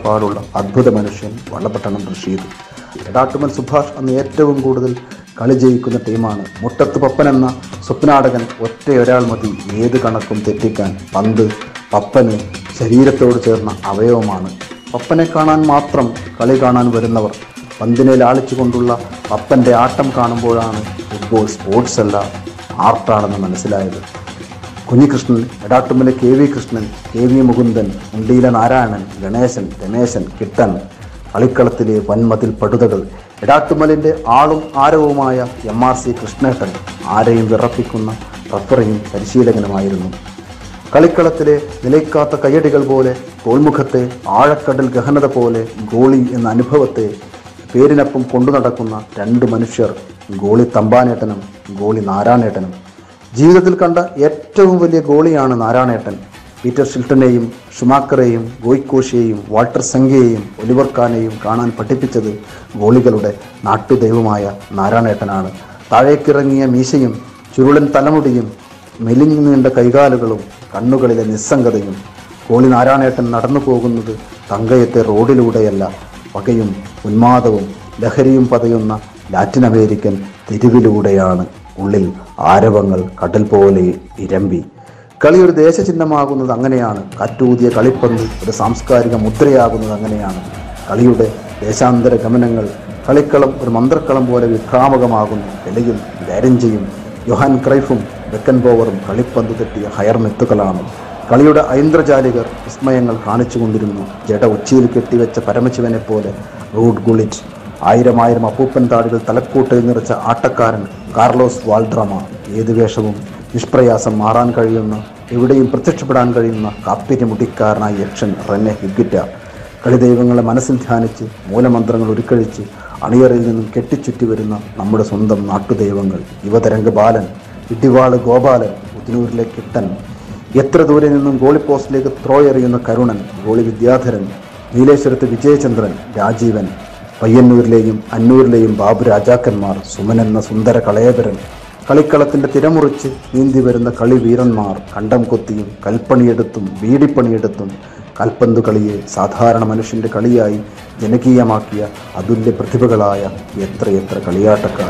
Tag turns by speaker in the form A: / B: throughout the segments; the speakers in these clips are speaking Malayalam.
A: കാഴ്ചപ്പാടുള്ള അദ്ഭുത മനുഷ്യൻ വള്ളപ്പട്ടണം റഷീദ് എടാട്ടുമൽ സുഭാഷ് അന്ന് ഏറ്റവും കൂടുതൽ കളി ജയിക്കുന്ന ടീമാണ് മുട്ടത്ത് പപ്പൻ എന്ന സ്വപ്നാടകൻ ഒറ്റയൊരാൾ മതി ഏത് കണക്കും തെറ്റിക്കാൻ പന്ത് പപ്പന് ശരീരത്തോട് ചേർന്ന അവയവമാണ് പപ്പനെ കാണാൻ മാത്രം കളി കാണാൻ വരുന്നവർ പന്തിനെ ലാളിച്ചുകൊണ്ടുള്ള പപ്പൻ്റെ ആട്ടം കാണുമ്പോഴാണ് ഫുട്ബോൾ സ്പോർട്സ് അല്ല ആർട്ടാണെന്ന് മനസ്സിലായത് കുഞ്ഞികൃഷ്ണൻ എടാട്ടുമ്മലെ K V Krishnan K V Mukundan ഉണ്ടീല നാരായണൻ ഗണേശൻ രമേശൻ കിട്ടൻ കളിക്കളത്തിലെ വൻമതിൽ പടുതകൾ എടാട്ടുമ്മലിൻ്റെ ആളും ആരവുമായ എം ആർ സി കൃഷ്ണേട്ടൻ ആരെയും വിറപ്പിക്കുന്ന റഫറിയും പരിശീലകനുമായിരുന്നു കളിക്കളത്തിലെ നിലയ്ക്കാത്ത കയ്യടികൾ പോലെ തോൾമുഖത്തെ ആഴക്കടൽ ഗഹനത പോലെ ഗോളി എന്ന അനുഭവത്തെ പേരിനൊപ്പം കൊണ്ടു നടക്കുന്ന രണ്ട് മനുഷ്യർ ഗോളി തമ്പാനേട്ടനും ഗോളി നാരായണേട്ടനും ജീവിതത്തിൽ കണ്ട ഏറ്റവും വലിയ ഗോളിയാണ് നാരായണേട്ടൻ പീറ്റർ ഷിൽട്ടനെയും ഷുമാക്കറെയും ഗോയ്ക്കോഷിയെയും വാൾട്ടർ സംഖ്യയെയും ഒലിവർ ഖാനെയും കാണാൻ പഠിപ്പിച്ചത് ഗോളികളുടെ നാട്ടുദൈവമായ നാരായണേട്ടനാണ് താഴേക്കിറങ്ങിയ മീശയും ചുരുളൻ തലമുടിയും മെലിഞ്ഞു നീണ്ട കൈകാലുകളും കണ്ണുകളിലെ നിസ്സംഗതയും കോളി നാരായണേട്ടൻ നടന്നു പോകുന്നത് തങ്കയത്തെ റോഡിലൂടെയല്ല വകയും ഉന്മാദവും ലഹരിയും പതയുന്ന ലാറ്റിൻ അമേരിക്കൻ തെരുവിലൂടെയാണ് ഉള്ളിൽ ആരവങ്ങൾ കടൽ പോലെ ഇരമ്പി കളി ഒരു ദേശചിഹ്നമാകുന്നത് അങ്ങനെയാണ് കാറ്റൂതിയ കളിപ്പന്ത് ഒരു സാംസ്കാരിക മുദ്രയാകുന്നത് അങ്ങനെയാണ് കളിയുടെ ദേശാന്തര ഗമനങ്ങൾ കളിക്കളം ഒരു മന്ത്രക്കളം പോലെ വിഭ്രാമകമാകുന്നു പെലയും ലാരഞ്ചയും യൊഹാൻ ക്രൈഫും ബെക്കൻ ബോവറും കളിപ്പന്ത് തെറ്റിയ ഹയർ മെത്തുകളാണ് കളിയുടെ ഐന്ദ്രജാലികർ വിസ്മയങ്ങൾ കാണിച്ചുകൊണ്ടിരുന്നു ജഡ ഉച്ചിയിൽ കെട്ടിവെച്ച പരമശിവനെ പോലെ റൂഡ് ഗുളിറ്റ് ആയിരം ആയിരം അപ്പൂപ്പൻ താടികൾ തലക്കൂട്ടയിൽ നിറച്ച ആട്ടക്കാരൻ കാർലോസ് വാൾഡ്രമ ഏത് വേഷവും നിഷ്പ്രയാസം മാറാൻ കഴിയുന്ന എവിടെയും പ്രത്യക്ഷപ്പെടാൻ കഴിയുന്ന കാപ്പിരിമുടിക്കാരനായ യക്ഷൻ റെന്നെ ഹിഗിറ്റ കളിദൈവങ്ങളെ മനസ്സിൽ ധ്യാനിച്ച് മൂലമന്ത്രങ്ങൾ ഉരുക്കഴിച്ച് അണിയറയിൽ നിന്നും കെട്ടിച്ചുറ്റി വരുന്ന നമ്മുടെ സ്വന്തം നാട്ടുദൈവങ്ങൾ യുവതരംഗ ബാലൻ ഇടിവാള് ഗോപാലൻ ഉദിനൂരിലെ കിട്ടൻ എത്ര ദൂരെ നിന്നും ഗോളി പോസ്റ്റിലേക്ക് ത്രോ എറിയുന്ന കരുണൻ ഗോളി വിദ്യാധരൻ നീലേശ്വരത്ത് വിജയചന്ദ്രൻ രാജീവൻ പയ്യന്നൂരിലെയും അന്നൂരിലെയും ബാബു രാജാക്കന്മാർ സുമൻ എന്ന സുന്ദര കളയപരൻ കളിക്കളത്തിന്റെ തിരമുറിച്ച് നീന്തി വരുന്ന കളി വീരന്മാർ കണ്ടം കൊത്തിയും കൽപ്പണിയെടുത്തും വീടിപ്പണിയെടുത്തും കൽപ്പന്തു കളിയെ സാധാരണ മനുഷ്യന്റെ കളിയായി ജനകീയമാക്കിയ അതുല്യ പ്രതിഭകളായ എത്രയെത്ര കളിയാട്ടക്കാർ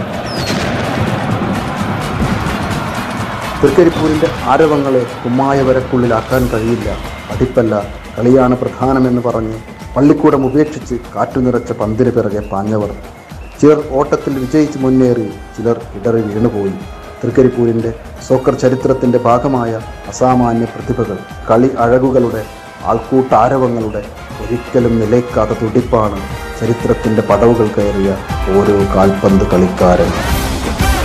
A: തൃക്കരിപ്പൂരിൻ്റെ ആരവങ്ങളെ കുമ്മായ വരക്കുള്ളിലാക്കാൻ കഴിയില്ല പഠിപ്പല്ല കളിയാണ് പ്രധാനമെന്ന് പറഞ്ഞ് പള്ളിക്കൂടം ഉപേക്ഷിച്ച് കാറ്റു നിറച്ച പന്തിന് പിറകെ പാഞ്ഞവർ ചിലർ ഓട്ടത്തിൽ വിജയിച്ച് മുന്നേറി ചിലർ ഇടറി വീണുപോയി തൃക്കരിപ്പൂരിൻ്റെ സോക്കർ ചരിത്രത്തിൻ്റെ ഭാഗമായ അസാമാന്യ പ്രതിഭകൾ കളി അഴകുകളുടെ ആൾക്കൂട്ടാരവങ്ങളുടെ ഒരിക്കലും നിലയ്ക്കാത്ത തുടിപ്പാണ് ചരിത്രത്തിൻ്റെ പടവുകൾ കയറിയ ഓരോ കാൽപന്ത് കളിക്കാരൻ